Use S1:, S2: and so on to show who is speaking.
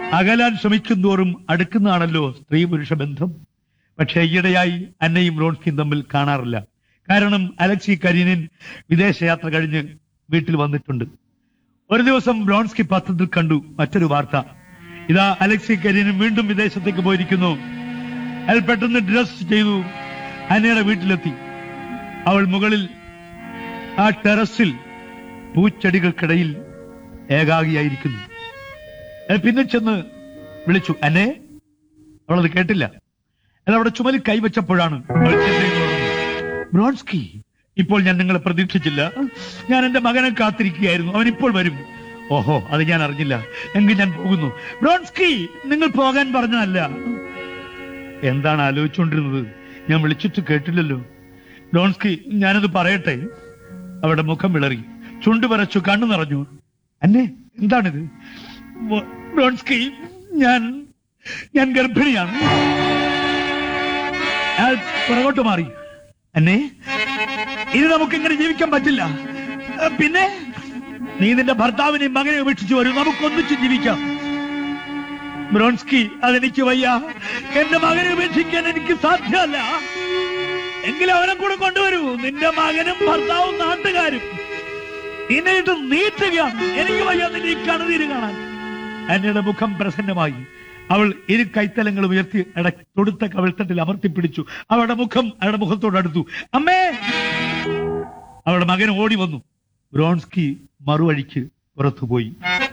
S1: അകലാൻ ശ്രമിക്കുന്തോറും അടുക്കുന്നതാണല്ലോ സ്ത്രീ പുരുഷ ബന്ധം പക്ഷെ ഈയിടെയായി അന്നയും റോൺസ്കിയും തമ്മിൽ കാണാറില്ല കാരണം അലക്സി കരീനൻ വിദേശയാത്ര കഴിഞ്ഞ് വീട്ടിൽ വന്നിട്ടുണ്ട് ഒരു ദിവസം ബ്രോൺസ്കി പത്രത്തിൽ കണ്ടു മറ്റൊരു വാർത്ത ഇതാ അലക്സി കരീനൻ വീണ്ടും വിദേശത്തേക്ക് പോയിരിക്കുന്നു അയാൾ പെട്ടെന്ന് ഡ്രസ് ചെയ്തു അന്നയുടെ വീട്ടിലെത്തി അവൾ മുകളിൽ ആ ടെറസിൽ പൂച്ചെടികൾക്കിടയിൽ ഏകാഗിയായിരിക്കുന്നു അയാൾ പിന്നെ ചെന്ന് വിളിച്ചു അന്നെ അവളത് കേട്ടില്ല അയാൾ അവിടെ ചുമലിൽ കൈവച്ചപ്പോഴാണ് അവൾ ചെന്നൈയിൽ ഉണർന്നത്. ബ്രോൺസ്കി ഇപ്പോൾ ഞാൻ നിങ്ങളെ പ്രതീക്ഷിച്ചില്ല ഞാൻ എന്റെ മകനെ കാത്തിരിക്കുകയായിരുന്നു അവൻ ഇപ്പോൾ വരും ഓഹോ അത് ഞാൻ അറിഞ്ഞില്ല എങ്കിൽ ഞാൻ പോകുന്നു ബ്രോൺസ്കി നിങ്ങൾ പോകാൻ പറഞ്ഞതല്ല എന്താണ് ആലോചിച്ചുകൊണ്ടിരുന്നത് ഞാൻ വിളിച്ചിട്ട് കേട്ടില്ലല്ലോ ബ്രോൺസ്കി ഞാനത് പറയട്ടെ അവരുടെ മുഖം വിളറി ചുണ്ടു വരച്ചു കണ്ണു നിറഞ്ഞു അന്നെ എന്താണിത് മോ- ബ്രോൺസ്കി ഞാൻ ഞാൻ ഗർഭിണിയാണ് അയാൾ പുറകോട്ട് മാറി അന്നെ ഇനി നമുക്ക് ഇങ്ങനെ ജീവിക്കാൻ പറ്റില്ല ഏ, പിന്നെ നീ നിന്റെ ഭർത്താവിനെയും മകനെ ഉപേക്ഷിച്ചു വരും നമുക്ക് ഒന്നിച്ച് ജീവിക്കാം ബ്രോൺസ്കി അതെനിക്ക് വയ്യ എന്റെ മകനെ ഉപേക്ഷിക്കാൻ എനിക്ക് സാധ്യമല്ല എങ്കിലും അവനെ കൂടെ കൊണ്ടുവരൂ നിന്റെ മകനും ഭർത്താവും നാട്ടുകാരും നിന്നെ ഇട്ട് നീട്ടുകയാണ് എനിക്ക് വയ്യ നിന്റെ ഈ കണുനീര് കാണാൻ അന്നയുടെ മുഖം പ്രസന്നമായി അവൾ ഇരു കൈത്തലങ്ങൾ ഉയർത്തി അട തൊടുത്ത കവിൾത്തട്ടിൽ അമർത്തിപ്പിടിച്ചു അവളുടെ മുഖം അവളുടെ മുഖത്തോട് അടുത്തു അമ്മേ അവളുടെ മകൻ ഓടി വന്നു ബ്രോൺസ്കി മറുവഴിക്ക് പുറത്തുപോയി